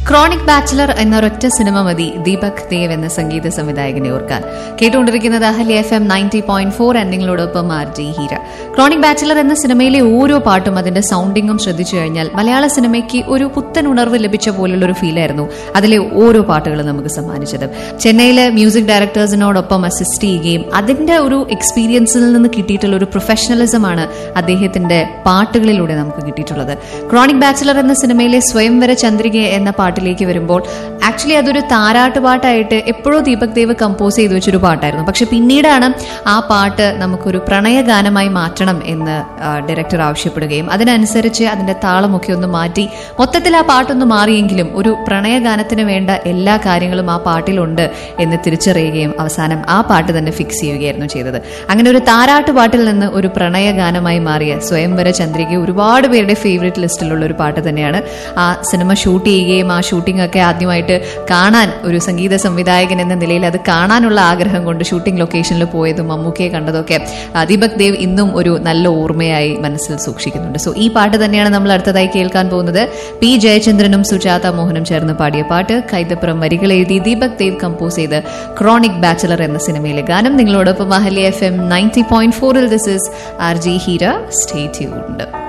chronic bachelor എന്നൊരൊറ്റ cinema മതി ദീപക് ദേവ് എന്ന സംഗീത സംവിധായകനെ ഓർക്കാൻ കേട്ടുകൊണ്ടിരിക്കുന്നത് Ahalya F M ninety point four നിങ്ങളോടൊപ്പം R G Heera chronic bachelor എന്ന സിനിമയിലെ ഓരോ പാട്ടും അതിന്റെ സൗണ്ടിങ്ങും ശ്രദ്ധിച്ചു കഴിഞ്ഞാൽ മലയാള സിനിമയ്ക്ക് ഒരു പുത്തൻ ഉണർവ് ലഭിച്ച പോലുള്ള ഒരു ഫീലായിരുന്നു അതിലെ ഓരോ പാട്ടുകളും നമുക്ക് സമ്മാനിച്ചത് ചെന്നൈയിലെ മ്യൂസിക് ഡയറക്ടേഴ്സിനോടൊപ്പം അസിസ്റ്റ് ചെയ്യുകയും അതിന്റെ ഒരു എക്സ്പീരിയൻസിൽ നിന്ന് കിട്ടിയിട്ടുള്ള ഒരു പ്രൊഫഷണലിസമാണ് അദ്ദേഹത്തിന്റെ പാട്ടുകളിലൂടെ നമുക്ക് കിട്ടിയിട്ടുള്ളത് ക്രോണിക് ബാച്ചിലർ എന്ന സിനിമയിലെ സ്വയംവര ചന്ദ്രിക എന്ന പാട്ടിലേക്ക് വരുമ്പോൾ ആക്ച്വലി അതൊരു താരാട്ട് പാട്ടായിട്ട് എപ്പോഴോ ദീപക് ദേവ് കമ്പോസ് ചെയ്തു വെച്ചൊരു പാട്ടായിരുന്നു പക്ഷെ പിന്നീടാണ് ആ പാട്ട് നമുക്കൊരു പ്രണയഗാനമായി മാറ്റണം എന്ന് ഡയറക്ടർ ആവശ്യപ്പെടുകയും അതിനനുസരിച്ച് അതിന്റെ താളമൊക്കെ ഒന്ന് മാറ്റി മൊത്തത്തിൽ ആ പാട്ടൊന്ന് മാറിയെങ്കിലും ഒരു പ്രണയഗാനത്തിന് വേണ്ട എല്ലാ കാര്യങ്ങളും ആ പാട്ടിലുണ്ട് എന്ന് തിരിച്ചറിയുകയും അവസാനം ആ പാട്ട് തന്നെ ഫിക്സ് ചെയ്യുകയായിരുന്നു ചെയ്തത് അങ്ങനെ ഒരു താരാട്ട് പാട്ടിൽ നിന്ന് ഒരു പ്രണയഗാനമായി മാറിയ സ്വയംവര ചന്ദ്രിക ഒരുപാട് പേരുടെ ഫേവറേറ്റ് ലിസ്റ്റിലുള്ള ഒരു പാട്ട് തന്നെയാണ് ആ സിനിമ ഷൂട്ട് ചെയ്യുകയും ആ ഷൂട്ടിംഗ് ഒക്കെ ആദ്യമായിട്ട് കാണാൻ ഒരു സംഗീത സംവിധായകൻ എന്ന നിലയിൽ അത് കാണാനുള്ള ആഗ്രഹം കൊണ്ട് ഷൂട്ടിംഗ് ലൊക്കേഷനിൽ പോയതും മമ്മൂക്കയെ കണ്ടതൊക്കെ ആ, ദീപക് ദേവ് ഇന്നും ഒരു നല്ല ഓർമ്മയായി മനസ്സിൽ സൂക്ഷിക്കുന്നുണ്ട് സോ ഈ പാട്ട് തന്നെയാണ് നമ്മൾ അടുത്തതായി കേൾക്കാൻ പോകുന്നത് പി ജയചന്ദ്രനും സുജാത മോഹനും ചേർന്ന് പാടിയ പാട്ട് കൈതപ്പുറം വരികൾ എഴുതി ദീപക് ദേവ് കമ്പോസ് ചെയ്ത് ക്രോണിക് ബാച്ചലർ എന്ന സിനിമയിലെ ഗാനം നിങ്ങളോടൊപ്പം Ahalya F M ninety point ഫോറിൽ this is R G Heera stay tuned